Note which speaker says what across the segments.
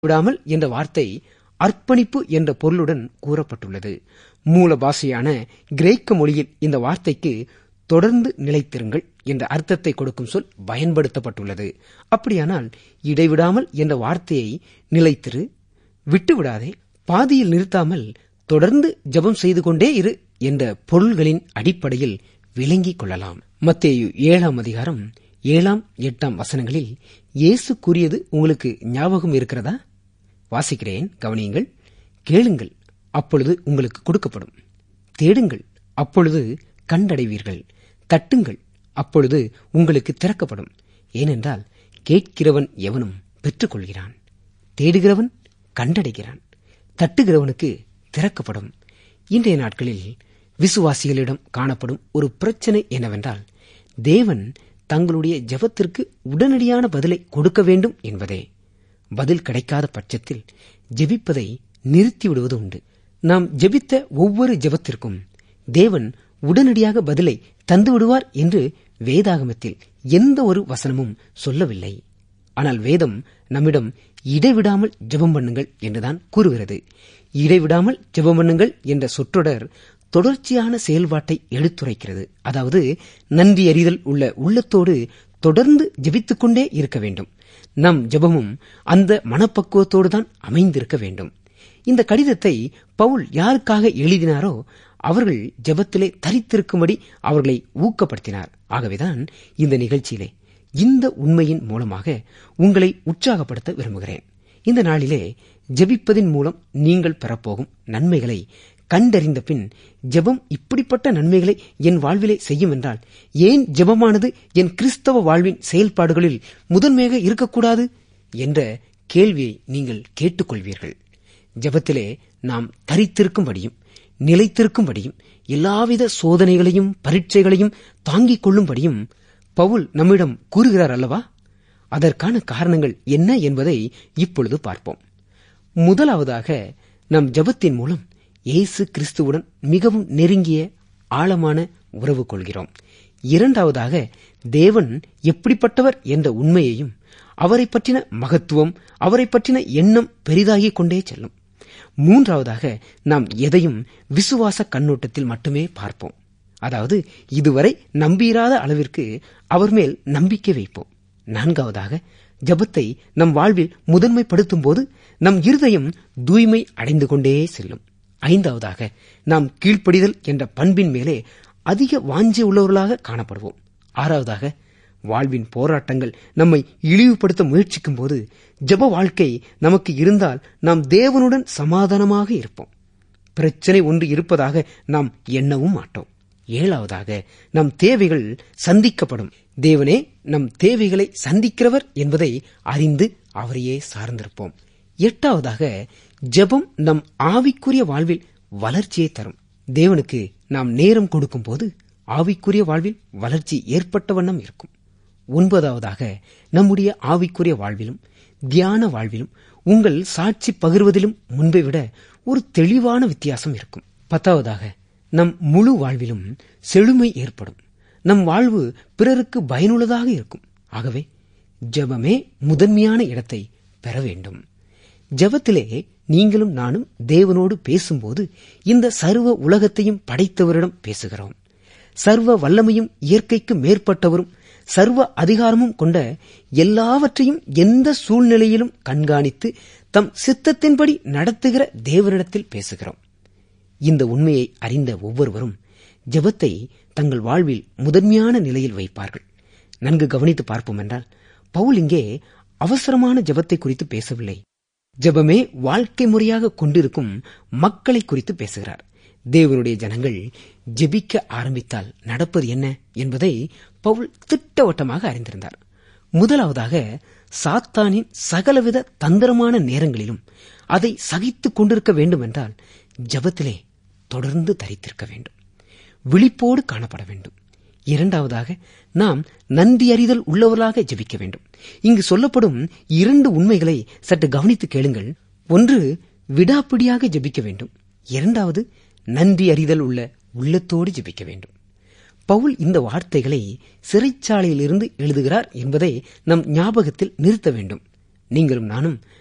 Speaker 1: விடாமல் என்ற வார்த்தை அர்ப்பணிப்பு என்ற பொருளுடன் கூறப்பட்டுள்ளது மூல பாஷையான கிரேக்க மொழியில் இந்த வார்த்தைக்கு தொடர்ந்து நிலைத்திருங்கள் என்ற அர்த்தத்தை கொடுக்கும் சொல் பயன்படுத்தப்பட்டுள்ளது அப்படியானால் இடைவிடாமல் என்ற வார்த்தையை நிலைத்திரு விட்டுவிடாதே பாதியில் நிறுத்தாமல் தொடர்ந்து ஜெபம் செய்து கொண்டே இரு என்ற பொருள்களின் அடிப்படையில் விளங்கிக் கொள்ளலாம் மத்தேயு ஏழாம் அதிகாரம் ஏழாம் எட்டாம் வசனங்களில் இயேசு கூறியது உங்களுக்கு ஞாபகம் இருக்கிறதா வாசிக்கிறேன் கவனியுங்கள் கேளுங்கள் அப்பொழுது உங்களுக்கு கொடுக்கப்படும் தேடுங்கள் அப்பொழுது கண்டடைவீர்கள் தட்டுங்கள் அப்பொழுது உங்களுக்கு திறக்கப்படும் ஏனென்றால் கேட்கிறவன் எவனும் பெற்றுக்கொள்கிறான் தேடுகிறவன் கண்டடைகிறான் தட்டுகிறவனுக்கு திறக்கப்படும் இன்றைய நாட்களில் விசுவாசிகளிடம் காணப்படும் ஒரு பிரச்சனை என்னவென்றால் தேவன் தங்களுடைய ஜெபத்திற்கு உடனடியான பதிலை கொடுக்க வேண்டும் என்பதே பதில் கிடைக்காத பட்சத்தில் ஜெபிப்பதை நிறுத்திவிடுவது உண்டு நாம் ஜெபித்த ஒவ்வொரு ஜெபத்திற்கும் தேவன் உடனடியாக பதிலை தந்து விடுவார் என்று வேதாகமத்தில் எந்த ஒரு வசனமும் சொல்லவில்லை ஆனால் வேதம் நம்மிடம் இடைவிடாமல் ஜெபம் பண்ணுங்கள் என்றுதான் கூறுகிறது இடைவிடாமல் ஜெபம் பண்ணுங்கள் என்ற சொற்றொடர் தொடர்ச்சியான செயல்பாட்டை எடுத்துரைக்கிறது அதாவது நன்றி அறிதல் உள்ள உள்ளத்தோடு தொடர்ந்து ஜெபித்துக் கொண்டே இருக்க வேண்டும் நம் ஜெபமும் அந்த மனப்பக்குவத்தோடு தான் அமைந்திருக்க வேண்டும் இந்த கடிதத்தை பவுல் யாருக்காக எழுதினாரோ அவர்கள் ஜெபத்திலே தரித்திருக்கும்படி அவர்களை ஊக்கப்படுத்தினார் ஆகவேதான் இந்த நிகழ்ச்சியிலே இந்த உண்மையின் மூலமாக உங்களை உற்சாகப்படுத்த விரும்புகிறேன் இந்த நாளிலே ஜெபிப்பதின் மூலம் நீங்கள் பெறப்போகும் நன்மைகளை கண்டறிந்த பின் ஜெபம் இப்படிப்பட்ட நன்மைகளை என் வாழ்விலே செய்யும் என்றால் ஏன் ஜெபமானது என் கிறிஸ்தவ வாழ்வின் செயல்பாடுகளில் முதன்மையாக இருக்கக்கூடாது என்ற கேள்வியை நீங்கள் கேட்டுக்கொள்வீர்கள் ஜெபத்திலே நாம் தரித்திருக்கும்படியும் நிலைத்திருக்கும்படியும் எல்லாவித சோதனைகளையும் பரீட்சைகளையும் தாங்கிக் கொள்ளும்படியும் பவுல் நம்மிடம் கூறுகிறார் அல்லவா அதற்கான காரணங்கள் என்ன என்பதை இப்பொழுது பார்ப்போம் முதலாவதாக நம் ஜபத்தின் மூலம் இயேசு கிறிஸ்துவுடன் மிகவும் நெருங்கிய ஆழமான உறவு கொள்கிறோம் இரண்டாவதாக தேவன் எப்படிப்பட்டவர் என்ற உண்மையையும் அவரை பற்றின மகத்துவம் அவரை பற்றின எண்ணம் பெரிதாகிக் கொண்டே செல்லும் மூன்றாவதாக நாம் எதையும் விசுவாச கண்ணோட்டத்தில் மட்டுமே பார்ப்போம் அதாவது இதுவரை நம்பியிராத அளவிற்கு அவர் மேல் நம்பிக்கை வைப்போம் நான்காவதாக ஜபத்தை நம் வாழ்வில் முதன்மைப்படுத்தும் போது நம் இருதயம் தூய்மை அடைந்து கொண்டே செல்லும் ஐந்தாவதாக நாம் கீழ்ப்படிதல் என்ற பண்பின் மேலே அதிக வாஞ்சி உள்ளவர்களாக காணப்படுவோம் ஆறாவதாக வாழ்வின் போராட்டங்கள் நம்மை இழிவுபடுத்த முயற்சிக்கும் போது ஜப வாழ்க்கை நமக்கு இருந்தால் நாம் தேவனுடன் சமாதானமாக இருப்போம் பிரச்சனை ஒன்று இருப்பதாக நாம் எண்ணவும் மாட்டோம் ஏழாவதாக நம் தேவைகள் சந்திக்கப்படும் தேவனே நம் தேவைகளை சந்திக்கிறவர் என்பதை அறிந்து அவரையே சார்ந்திருப்போம் எட்டாவதாக ஜெபம் நம் ஆவிக்குரிய வாழ்வில் வளர்ச்சியை தரும் தேவனுக்கு நாம் நேரம் கொடுக்கும் போது ஆவிக்குரிய வாழ்வில் வளர்ச்சி ஏற்பட்ட வண்ணம் இருக்கும் ஒன்பதாவதாக நம்முடைய ஆவிக்குரிய வாழ்விலும் தியான வாழ்விலும் உங்கள் சாட்சி பகிர்வதிலும் முன்பை விட ஒரு தெளிவான வித்தியாசம் இருக்கும் பத்தாவதாக நம் முழு வாழ்விலும் செழுமை ஏற்படும் நம் வாழ்வு பிறருக்கு பயனுள்ளதாக இருக்கும் ஆகவே ஜெபமே முதன்மையான இடத்தை பெற வேண்டும் ஜெபத்திலே நீங்களும் நானும் தேவனோடு பேசும்போது இந்த சர்வ உலகத்தையும் படைத்தவரிடம் பேசுகிறோம் சர்வ வல்லமையும் இயற்கைக்கு மேற்பட்டவரும் சர்வ அதிகாரமும் கொண்ட எல்லாவற்றையும் எந்த சூழ்நிலையிலும் கண்காணித்து தம் சித்தத்தின்படி நடத்துகிற தேவனிடத்தில் பேசுகிறோம் இந்த உண்மையை அறிந்த ஒவ்வொருவரும் ஜெபத்தை தங்கள் வாழ்வில் முதன்மையான நிலையில் வைப்பார்கள் நன்கு கவனித்து பார்ப்போம் என்றால் பவுல் இங்கே அவசரமான ஜெபத்தை குறித்து பேசவில்லை ஜெபமே வாழ்க்கை முறையாக கொண்டிருக்கும் மக்களை குறித்து பேசுகிறார் தேவனுடைய ஜனங்கள் ஜெபிக்க ஆரம்பித்தால் நடப்பது என்ன என்பதை பவுல் திட்டவட்டமாக அறிந்திருந்தார் முதலாவதாக சாத்தானின் சகலவித தந்திரமான நேரங்களிலும் அதை சகித்துக் கொண்டிருக்க வேண்டும் என்றால் ஜபத்திலே தொடர்ந்து தரித்திருக்க வேண்டும் விழிப்போடு காணப்பட வேண்டும் இரண்டாவதாக நாம் நன்றி அறிதல் உள்ளவர்களாக ஜெபிக்க வேண்டும் இங்கு சொல்லப்படும் இரண்டு உண்மைகளை சற்று கவனித்து கேளுங்கள் ஒன்று விடாப்பிடியாக ஜெபிக்க வேண்டும் இரண்டாவது நன்றி அறிதல் உள்ள உள்ளத்தோடு ஜெபிக்க வேண்டும் பவுல் இந்த வார்த்தைகளை சிறைச்சாலையிலிருந்து எழுதுகிறார் என்பதை நம் ஞாபகத்தில் நிறுத்த வேண்டும் நீங்களும் நானும்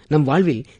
Speaker 1: நம் வாழ்வில்